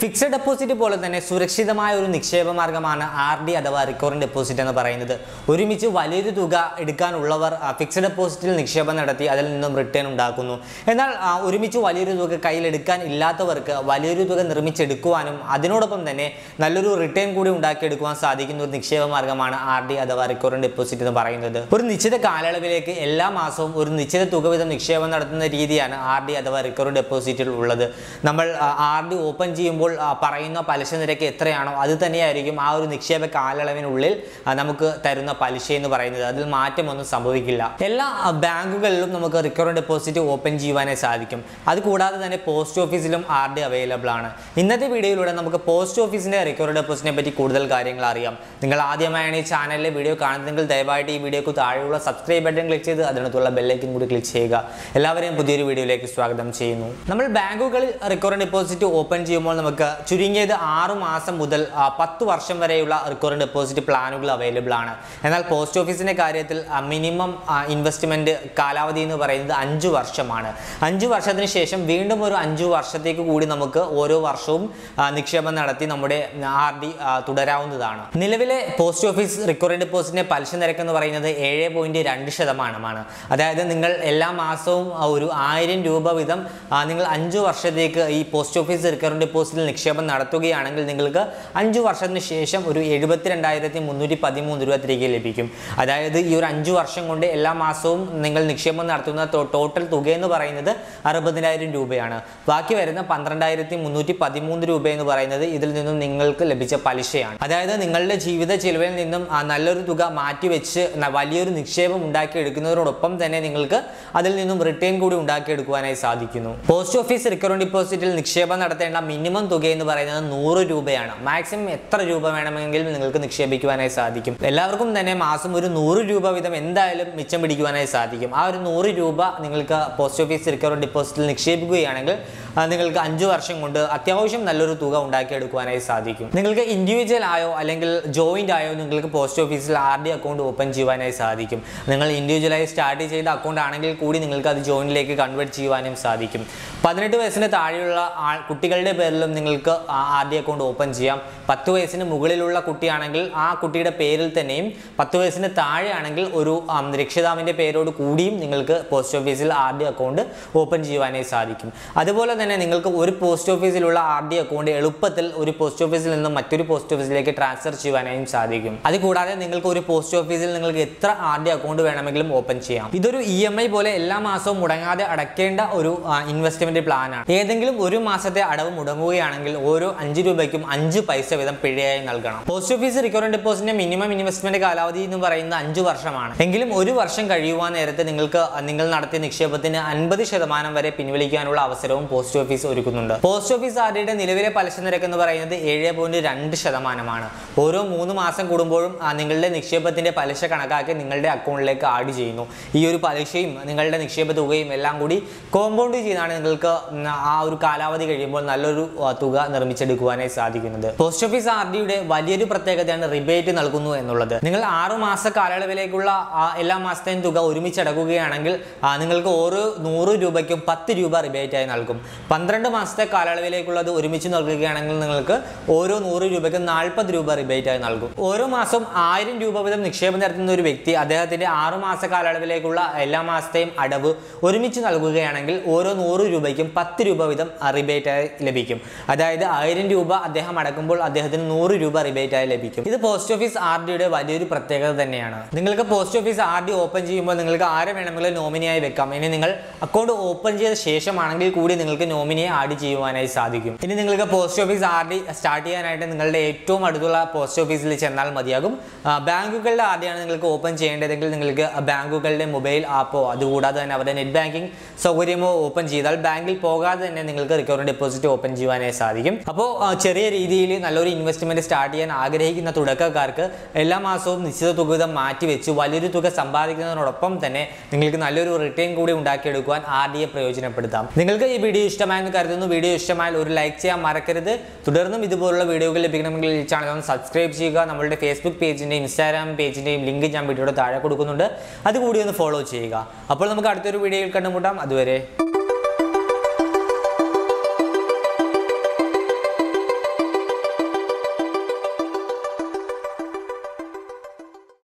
fixed deposit പോലെ തന്നെ സുരക്ഷിതമായ ഒരു നിക്ഷേപ മാർഗമാണ് ആർ ഡി അഥവാ റിക്കറിംഗ് ഡെപ്പോസിറ്റ് എന്ന് പറയുന്നത് ഒരുമിച്ച് വലിയൊരു തുക എടുക്കാനുള്ളവർ ഫിക്സഡ് ഡെപ്പോസിറ്റിൽ നിക്ഷേപം നടത്തി അതിൽ നിന്നും റിട്ടേൺ ഉണ്ടാക്കുന്നു എന്നാൽ ആ, ഒരുമിച്ച് വലിയൊരു തുക കയ്യിലെടുക്കാൻ ഇല്ലാത്തവർക്ക് വലിയൊരു തുക നിർമ്മിച്ചെടുക്കുവാനും അതിനോടൊപ്പം തന്നെ നല്ലൊരു റിട്ടേൺ കൂടി ഉണ്ടാക്കിയെടുക്കുവാൻ സാധിക്കുന്ന ഒരു നിക്ഷേപ മാർഗമാണ് ആർ ഡി അഥവാ റിക്കറിംഗ് ഡെപ്പോസിറ്റ് എന്ന് പറയുന്നത് ഒരു നിശ്ചിത കാലയളവിലേക്ക് എല്ലാ മാസവും ഒരു നിശ്ചിത തുക വീതം നിക്ഷേപം നടത്തുന്ന രീതിയാണ് ആർ ഡി അഥവാ റിക്കറിംഗ് ഡെപ്പോസിറ്റിൽ ഉള്ളത് നമ്മൾ ആർ ഡി ഓപ്പൺ ചെയ്യുമ്പോൾ ആ, പറയുന്ന പലിശ നിരക്ക് എത്രയാണോ അത് തന്നെയായിരിക്കും ആ ഒരു നിക്ഷേപ കാലയളവിനുള്ളിൽ ആ, നമുക്ക് തരുന്ന പലിശ എന്ന് പറയുന്നത് അതിൽ മാറ്റമൊന്നും സംഭവിക്കില്ല എല്ലാ ആ, ബാങ്കുകളിലും നമുക്ക് റിക്കറിംഗ് ഡെപ്പോസിറ്റ് ഓപ്പൺ ചെയ്യുവാനേ സാധിക്കും അത് കൂടാതെ തന്നെ പോസ്റ്റ് ഓഫീസിലും ആർ ഡി അവൈലബിൾ ആണ് ഇന്നത്തെ വീഡിയോയിലൂടെ നമുക്ക് പോസ്റ്റ് ഓഫീസിന്റെ റിക്കറിംഗ് ഡെപ്പോസിറ്റിനെ പറ്റി കൂടുതൽ കാര്യങ്ങൾ അറിയാം നിങ്ങൾ ആദ്യമായാണ് ഈ ചാനലിലെ വീഡിയോ കാണുന്നതെങ്കിൽ ദയവായിട്ട് ഈ വീഡിയോക്ക് താഴെയുള്ള സബ്സ്ക്രൈബ് ബട്ടൺ ക്ലിക്ക് ചെയ്ത് അതിനകത്തുള്ള ബെല്ലൈക്കൻ കൂടി ക്ലിക്ക് ചെയ്യുക എല്ലാവരെയും പുതിയൊരു വീഡിയോയിലേക്ക് സ്വാഗതം ചെയ്യുന്നു നമ്മൾ ബാങ്കുകളിൽ റിക്കറിംഗ് ഡെപ്പോസിറ്റ് ഓപ്പൺ ചെയ്യുമ്പോൾ നമുക്ക് ചുരുങ്ങിയത് ആറ് മാസം മുതൽ ആ, പത്ത് വർഷം വരെയുള്ള റിക്കറിംഗ് ഡെപ്പോസിറ്റ് പ്ലാനുകൾ അവൈലബിൾ ആണ് എന്നാൽ പോസ്റ്റ് ഓഫീസിന്റെ കാര്യത്തിൽ മിനിമം ഇൻവെസ്റ്റ്മെന്റ് കാലാവധി എന്ന് പറയുന്നത് അഞ്ച് വർഷമാണ് അഞ്ച് വർഷത്തിന് ശേഷം വീണ്ടും ഒരു അഞ്ച് വർഷത്തേക്ക് കൂടി നമുക്ക് ഓരോ വർഷവും ആ, നിക്ഷേപം നടത്തി നമ്മുടെ ആർ ഡി തുടരാവുന്നതാണ് നിലവിലെ പോസ്റ്റ് ഓഫീസ് റിക്കറിംഗ് ഡെപ്പോസിറ്റിന്റെ പലിശ നിരക്ക് എന്ന് പറയുന്നത് ഏഴ് പോയിന്റ് രണ്ട് ശതമാനമാണ് അതായത് നിങ്ങൾ എല്ലാ മാസവും ആ, ഒരു ആയിരം രൂപ വീതം ആ, നിങ്ങൾ അഞ്ച് വർഷത്തേക്ക് ഈ പോസ്റ്റ് ഓഫീസ് റിക്കറിംഗ് ഡെപ്പോസിറ്റിൽ നിക്ഷേപം നടത്തുകയാണെങ്കിൽ നിങ്ങൾക്ക് അഞ്ച് വർഷത്തിന് ശേഷം ഒരു എഴുപത്തിരണ്ടായിരത്തി മുന്നൂറ്റി പതിമൂന്ന് രൂപ തിരികെ ലഭിക്കും അതായത് ഈ ഒരു അഞ്ച് വർഷം കൊണ്ട് എല്ലാ മാസവും നിങ്ങൾ നിക്ഷേപം നടത്തുന്ന ടോ- ടോട്ടൽ തുക എന്ന് പറയുന്നത് അറുപതിനായിരം രൂപയാണ് ബാക്കി വരുന്ന പന്ത്രണ്ടായിരത്തി മുന്നൂറ്റി പതിമൂന്ന് രൂപ എന്ന് പറയുന്നത് ഇതിൽ നിന്നും നിങ്ങൾക്ക് ലഭിച്ച പലിശയാണ് അതായത് നിങ്ങളുടെ ജീവിത ചെലവിൽ നിന്നും ആ നല്ലൊരു തുക മാറ്റിവെച്ച് ന- വലിയൊരു നിക്ഷേപം ഉണ്ടാക്കിയെടുക്കുന്നതിനോടൊപ്പം തന്നെ നിങ്ങൾക്ക് അതിൽ നിന്നും റിട്ടേൺ കൂടി ഉണ്ടാക്കിയെടുക്കുവാനായി സാധിക്കുന്നു പോസ്റ്റ് ഓഫീസ് റിക്കറിംഗ് ഡിപ്പോസിറ്റിൽ നിക്ഷേപം നടത്തേണ്ട മിനിമം തുക എന്ന് പറയുന്നത് നൂറ് രൂപയാണ് മാക്സിമം എത്ര രൂപ വേണമെങ്കിലും നിങ്ങൾക്ക് നിക്ഷേപിക്കുവാനായി സാധിക്കും എല്ലാവർക്കും തന്നെ മാസം ഒരു നൂറ് രൂപ വീതം എന്തായാലും മിച്ചം പിടിക്കുവാനായി സാധിക്കും ആ ഒരു നൂറ് രൂപ നിങ്ങൾക്ക് പോസ്റ്റ് ഓഫീസ് റിക്കറിംഗ് ഡിപ്പോസിറ്റിൽ നിക്ഷേപിക്കുകയാണെങ്കിൽ ആ, നിങ്ങൾക്ക് അഞ്ച് വർഷം കൊണ്ട് അത്യാവശ്യം നല്ലൊരു തുക ഉണ്ടാക്കിയെടുക്കുവാനായി സാധിക്കും നിങ്ങൾക്ക് ഇൻഡിവിജ്വൽ ആയോ അല്ലെങ്കിൽ ജോയിന്റ് ആയോ നിങ്ങൾക്ക് പോസ്റ്റ് ഓഫീസിൽ ആർ ഡി അക്കൗണ്ട് ഓപ്പൺ ചെയ്യുവാനായി സാധിക്കും നിങ്ങൾ ഇൻഡിവിജ്വലായി സ്റ്റാർട്ട് ചെയ്ത അക്കൗണ്ട് ആണെങ്കിൽ കൂടി നിങ്ങൾക്ക് അത് ജോയിനിലേക്ക് കൺവേർട്ട് ചെയ്യുവാനും സാധിക്കും പതിനെട്ട് വയസ്സിന് താഴെയുള്ള ആൾ കുട്ടികളുടെ പേരിലും നിങ്ങൾക്ക് ആർ ഡി അക്കൗണ്ട് ഓപ്പൺ ചെയ്യാം പത്ത് വയസ്സിന് മുകളിലുള്ള കുട്ടിയാണെങ്കിൽ ആ കുട്ടിയുടെ പേരിൽ തന്നെയും പത്ത് വയസ്സിന് താഴെയാണെങ്കിൽ ഒരു ആം, രക്ഷിതാവിൻ്റെ പേരോട് കൂടിയും നിങ്ങൾക്ക് പോസ്റ്റ് ഓഫീസിൽ ആർ ഡി അക്കൗണ്ട് ഓപ്പൺ ചെയ്യുവാനായി സാധിക്കും അതുപോലെ തന്നെ നിങ്ങൾക്ക് ഒരു പോസ്റ്റ് ഓഫീസിലുള്ള ആർ ഡി അക്കൗണ്ട് എളുപ്പത്തിൽ ഒരു പോസ്റ്റ് ഓഫീസിൽ നിന്ന് മറ്റൊരു പോസ്റ്റ് ഓഫീസിലേക്ക് ട്രാൻസ്ഫർ ചെയ്യുവാനായും സാധിക്കും അതുകൂടാതെ നിങ്ങൾക്ക് ഒരു പോസ്റ്റ് ഓഫീസിൽ നിങ്ങൾക്ക് എത്ര ആർ ഡി അക്കൗണ്ട് വേണമെങ്കിലും ഓപ്പൺ ചെയ്യാം ഇതൊരു ഇ എം ഐ പോലെ എല്ലാ മാസവും മുടങ്ങാതെ അടയ്ക്കേണ്ട ഒരു ഇൻവെസ്റ്റ്മെന്റ് പ്ലാനാണ് ഏതെങ്കിലും ഒരു മാസത്തെ അടവ് മുടങ്ങുകയാണെങ്കിൽ ഓരോ അഞ്ച് രൂപയ്ക്കും അഞ്ച് പൈസ വീതം പിഴയായി നൽകണം പോസ്റ്റ് ഓഫീസ് റിക്കറിംഗ് ഡെപ്പോസിറ്റിന്റെ മിനിമം ഇൻവെസ്റ്റ്മെന്റ് കാലാവധി എന്ന് പറയുന്നത് അഞ്ച് വർഷമാണ് എങ്കിലും ഒരു വർഷം കഴിയുവാൻ നേരത്തെ നിങ്ങൾക്ക് നിങ്ങൾ നടത്തിയ നിക്ഷേപത്തിന് അൻപത് ശതമാനം വരെ പിൻവലിക്കാനുള്ള അവസരവും പോസ്റ്റ് ഓഫീസ് ഒരുക്കുന്നുണ്ട് പോസ്റ്റ് ഓഫീസ് ആർ ഡിയുടെ നിലവിലെ പലിശ നിരക്ക് എന്ന് പറയുന്നത് ഏഴ് പോയിന്റ് രണ്ട് ശതമാനമാണ് ഓരോ മൂന്ന് മാസം കൂടുമ്പോഴും ആ, നിങ്ങളുടെ നിക്ഷേപത്തിന്റെ പലിശ കണക്കാക്കി നിങ്ങളുടെ അക്കൗണ്ടിലേക്ക് ആഡ് ചെയ്യുന്നു ഈ ഒരു പലിശയും നിങ്ങളുടെ നിക്ഷേപ തുകയും എല്ലാം കൂടി കോമ്പൗണ്ട് ചെയ്താണ് നിങ്ങൾക്ക് ഉം, ആ ഒരു കാലാവധി കഴിയുമ്പോൾ നല്ലൊരു ആ, തുക നിർമ്മിച്ചെടുക്കുവാനായി സാധിക്കുന്നത് പോസ്റ്റ് ഓഫീസ് ആർ ഡിയുടെ വലിയൊരു പ്രത്യേകതയാണ് റിബേറ്റ് നൽകുന്നു എന്നുള്ളത് നിങ്ങൾ ആറു മാസ കാലയളവിലേക്കുള്ള ആ എല്ലാ മാസത്തെയും തുക ഒരുമിച്ച് അടക്കുകയാണെങ്കിൽ ആ, നിങ്ങൾക്ക് ഓരോ നൂറ് രൂപയ്ക്കും പത്ത് രൂപ റിബേറ്റ് ആയി നൽകും പന്ത്രണ്ട് മാസത്തെ കാലയളവിലേക്കുള്ളത് ഒരുമിച്ച് നൽകുകയാണെങ്കിൽ നിങ്ങൾക്ക് ഓരോ നൂറ് രൂപയ്ക്കും നാൽപ്പത് രൂപ റിബേറ്റ് ആയി നൽകും ഓരോ മാസം ആയിരം രൂപ വീതം നിക്ഷേപം നടത്തുന്ന ഒരു വ്യക്തി അദ്ദേഹത്തിന്റെ ആറു മാസ കാലയളവിലേക്കുള്ള എല്ലാ മാസത്തെയും അടവ് ഒരുമിച്ച് നൽകുകയാണെങ്കിൽ ഓരോ നൂറ് രൂപയ്ക്കും പത്ത് രൂപ വീതം റിബേറ്റ് ആയി ലഭിക്കും അതായത് ആയിരം രൂപ അദ്ദേഹം അടക്കുമ്പോൾ അദ്ദേഹത്തിന് നൂറ് രൂപ റിബേറ്റ് ആയി ലഭിക്കും ഇത് പോസ്റ്റ് ഓഫീസ് ആർ ഡിയുടെ വലിയൊരു പ്രത്യേകത തന്നെയാണ് നിങ്ങൾക്ക് post office R D open ചെയ്യുമ്പോൾ നിങ്ങൾക്ക് ആരെ വേണമെങ്കിലും നോമിനിയായി വെക്കാം ഇനി നിങ്ങൾ അക്കൗണ്ട് ഓപ്പൺ ചെയ്ത ശേഷമാണെങ്കിൽ കൂടി നിങ്ങൾക്ക് നോമിനിയെ ആഡ് ചെയ്യുവാനായി സാധിക്കും ഇനി നിങ്ങൾക്ക് post office R D start ചെയ്യാനായിട്ട് നിങ്ങളുടെ ഏറ്റവും അടുത്തുള്ള പോസ്റ്റ് ഓഫീസിൽ ചെന്നാൽ മതിയാകും ആ, ബാങ്കുകളുടെ ആർ ഡി ആണ് നിങ്ങൾക്ക് ഓപ്പൺ ചെയ്യേണ്ടതെങ്കിൽ നിങ്ങൾക്ക് ബാങ്കുകളുടെ മൊബൈൽ ആപ്പോ അതുകൂടാതെ തന്നെ അവരുടെ നെറ്റ് ബാങ്കിങ് സൗകര്യമോ ഓപ്പൺ ചെയ്താൽ ബാങ്കിൽ പോകാതെ തന്നെ നിങ്ങൾക്ക് റിക്കവറി ഡെപ്പോസിറ്റ് ഓപ്പൺ ചെയ്യുവാനായി സാധിക്കും അപ്പോൾ ചെറിയ രീതിയിൽ നല്ലൊരു ഇൻവെസ്റ്റ്മെന്റ് സ്റ്റാർട്ട് ചെയ്യാൻ ആഗ്രഹിക്കുന്ന തുടക്കക്കാർക്ക് എല്ലാ മാസവും നിശ്ചിത തുക വീതം മാറ്റി വെച്ച് വലിയൊരു തുക സമ്പാദിക്കുന്നതിനോടൊപ്പം തന്നെ നിങ്ങൾക്ക് നല്ലൊരു റിട്ടേൺ കൂടി ഉണ്ടാക്കിയെടുക്കുവാൻ ആർ ഡി എ പ്രയോജനപ്പെടുത്താം നിങ്ങൾക്ക് ഈ വീഡിയോ ഇഷ്ടമായെന്ന് കരുതുന്നു വീഡിയോ ഇഷ്ടമായാൽ ഒരു ലൈക്ക് ചെയ്യാൻ മറക്കരുത് തുടർന്നും ഇതുപോലുള്ള വീഡിയോകൾ ലഭിക്കണമെങ്കിൽ ഈ ചാനൽ ഒന്ന് സബ്സ്ക്രൈബ് ചെയ്യുക നമ്മളുടെ ഫേസ്ബുക്ക് പേജിൻ്റെയും ഇൻസ്റ്റാഗ്രാം പേജിൻ്റെയും ലിങ്ക് ഞാൻ വീഡിയോയുടെ താഴെ കൊടുക്കുന്നുണ്ട് അതുകൂടി ഒന്ന് ഫോളോ ചെയ്യുക അപ്പോൾ നമുക്ക് അടുത്തൊരു വീഡിയോയിൽ കണ്ടുമുട്ടാം അതുവരെ